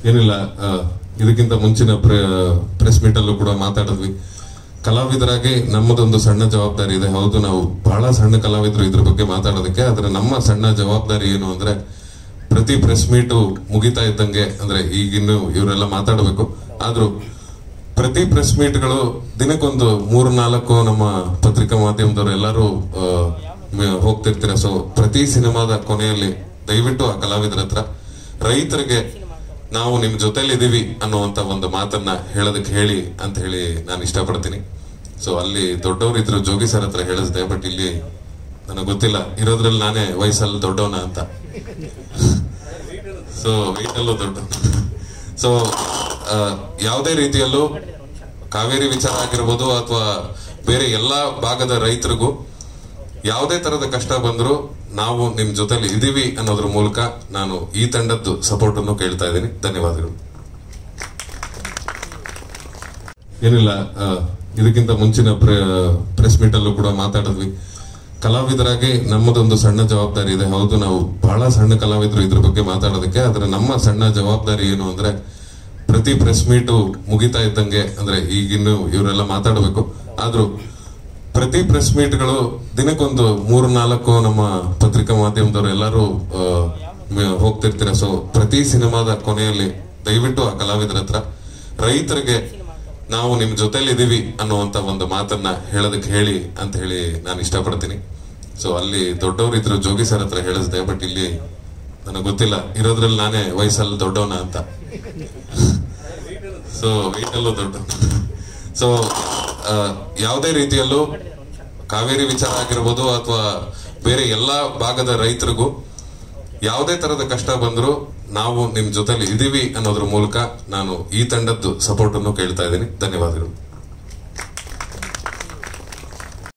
ಏನಿಲ್ಲ ಆ, ಇದಕ್ಕಿಂತ ಮುಂಚಿನ ಪ್ರೆಸ್ ಮೀಟ್ ಅಲ್ಲೂ ಕೂಡ ಮಾತಾಡಿದ್ವಿ ಕಲಾವಿದರಾಗಿ ನಮ್ಮದೊಂದು ಸಣ್ಣ ಜವಾಬ್ದಾರಿ ಇದೆ ಹೌದು ನಾವು ಬಹಳ ಸಣ್ಣ ಕಲಾವಿದರು ಇದ್ರ ಬಗ್ಗೆ ಮಾತಾಡೋದಕ್ಕೆ ಆದ್ರೆ ನಮ್ಮ ಸಣ್ಣ ಜವಾಬ್ದಾರಿ ಏನು ಅಂದ್ರೆ ಪ್ರತಿ ಪ್ರೆಸ್ ಮೀಟು ಮುಗಿತಾ ಇದ್ದಂಗೆ ಅಂದ್ರೆ ಈಗಿನ್ನು ಇವರೆಲ್ಲ ಮಾತಾಡಬೇಕು ಆದ್ರೂ ಪ್ರತಿ ಪ್ರೆಸ್ ಮೀಟ್ಗಳು ದಿನಕ್ಕೊಂದು ಮೂರು ನಾಲ್ಕು ನಮ್ಮ ಪತ್ರಿಕಾ ಮಾಧ್ಯಮದವರು ಎಲ್ಲರೂ ಆ, ಮ- ಹೋಗ್ತಿರ್ತೀರ ಸೊ ಪ್ರತಿ ಸಿನಿಮಾದ ಕೊನೆಯಲ್ಲಿ ದಯವಿಟ್ಟು ಆ ಕಲಾವಿದರ ಹತ್ರ ರೈತರಿಗೆ ನಾವು ನಿಮ್ ಜೊತೆಲಿ ಇದೀವಿ ಅನ್ನುವಂತ ಒಂದು ಮಾತನ್ನ ಹೇಳೋದಕ್ಕೆ ಹೇಳಿ ಅಂತ ಹೇಳಿ ನಾನು ಇಷ್ಟಪಡ್ತೀನಿ ಸೊ ಅಲ್ಲಿ ದೊಡ್ಡವರು ಇದ್ರು ಜೋಗಿ ಸರ್ ಹತ್ರ ಹೇಳಿಸ್ದೆ ಬಟ್ ಇಲ್ಲಿ ನನಗೆ ಗೊತ್ತಿಲ್ಲ ಇರೋದ್ರಲ್ಲಿ ನಾನೇ ವಯಸ್ಸಲ್ಲಿ ದೊಡ್ಡವನ ಅಂತ ಸೊ ಅಲ್ಲೂ ದೊಡ್ಡ ಸೊ ಯಾವುದೇ ರೀತಿಯಲ್ಲೂ ಕಾವೇರಿ ವಿಚಾರ ಆಗಿರ್ಬೋದು ಅಥವಾ ಬೇರೆ ಎಲ್ಲಾ ಭಾಗದ ರೈತರಿಗೂ ಯಾವುದೇ ತರದ ಕಷ್ಟ ಬಂದ್ರು ನಾವು ನಿಮ್ ಜೊತೆಲಿ ಇದೀವಿ ಅನ್ನೋದ್ರ ಮೂಲಕ ನಾನು ಈ ತಂಡದ್ದು ಸಪೋರ್ಟ್ ಅನ್ನು ಕೇಳ್ತಾ ಇದ್ದೀನಿ ಧನ್ಯವಾದಗಳು ಏನಿಲ್ಲ ಆ, ಇದಕ್ಕಿಂತ ಮುಂಚಿನ ಪ್ರೆಸ್ ಮೀಟ್ ಅಲ್ಲೂ ಕೂಡ ಮಾತಾಡಿದ್ವಿ ಕಲಾವಿದರಾಗಿ ನಮ್ಮದೊಂದು ಸಣ್ಣ ಜವಾಬ್ದಾರಿ ಇದೆ ಹೌದು ನಾವು ಬಹಳ ಸಣ್ಣ ಕಲಾವಿದರು ಇದ್ರ ಬಗ್ಗೆ ಮಾತಾಡೋದಕ್ಕೆ ಆದ್ರೆ ನಮ್ಮ ಸಣ್ಣ ಜವಾಬ್ದಾರಿ ಏನು ಅಂದ್ರೆ ಪ್ರತಿ ಪ್ರೆಸ್ ಮೀಟು ಮುಗಿತಾ ಇದ್ದಂಗೆ ಅಂದ್ರೆ ಈಗಿನ್ನು ಇವರೆಲ್ಲ ಮಾತಾಡಬೇಕು ಆದ್ರೂ ಪ್ರತಿ ಪ್ರೆಸ್ ಮೀಟ್ಗಳು ದಿನಕ್ಕೊಂದು ಮೂರು ನಾಲ್ಕು ನಮ್ಮ ಪತ್ರಿಕಾ ಮಾಧ್ಯಮದವರು ಎಲ್ಲರೂ ಆ, ಮ- ಹೋಗ್ತಿರ್ತೀರ ಸೊ ಪ್ರತಿ ಸಿನಿಮಾದ ಕೊನೆಯಲ್ಲಿ ದಯವಿಟ್ಟು ಆ ಕಲಾವಿದರ ಹತ್ರ ರೈತರಿಗೆ ನಾವು ನಿಮ್ ಜೊತೆಲಿ ಇದೀವಿ ಅನ್ನುವಂತ ಒಂದು ಮಾತನ್ನ ಹೇಳೋದಕ್ಕೆ ಹೇಳಿ ಅಂತ ಹೇಳಿ ನಾನು ಇಷ್ಟಪಡ್ತೀನಿ ಸೊ ಅಲ್ಲಿ ದೊಡ್ಡವರು ಇದ್ರು ಜೋಗಿ ಸರ್ ಹತ್ರ ಹೇಳಿಸ್ದೆ ಬಟ್ ಇಲ್ಲಿ ನನಗೆ ಗೊತ್ತಿಲ್ಲ ಇರೋದ್ರಲ್ಲಿ ನಾನೇ ವಯಸ್ಸಲ್ಲಿ ದೊಡ್ಡವನ ಅಂತ ಸೊ ಅಲ್ಲೂ ದೊಡ್ಡ ಸೊ ಯಾವುದೇ ರೀತಿಯಲ್ಲೂ ಕಾವೇರಿ ವಿಚಾರ ಆಗಿರ್ಬೋದು ಅಥವಾ ಬೇರೆ ಎಲ್ಲಾ ಭಾಗದ ರೈತರಿಗೂ ಯಾವುದೇ ತರದ ಕಷ್ಟ ಬಂದ್ರು ನಾವು ನಿಮ್ ಜೊತೆಲಿ ಇದೀವಿ ಅನ್ನೋದ್ರ ಮೂಲಕ ನಾನು ಈ ತಂಡದ್ದು ಸಪೋರ್ಟ್ ಅನ್ನು ಕೇಳ್ತಾ ಇದ್ದೀನಿ ಧನ್ಯವಾದಗಳು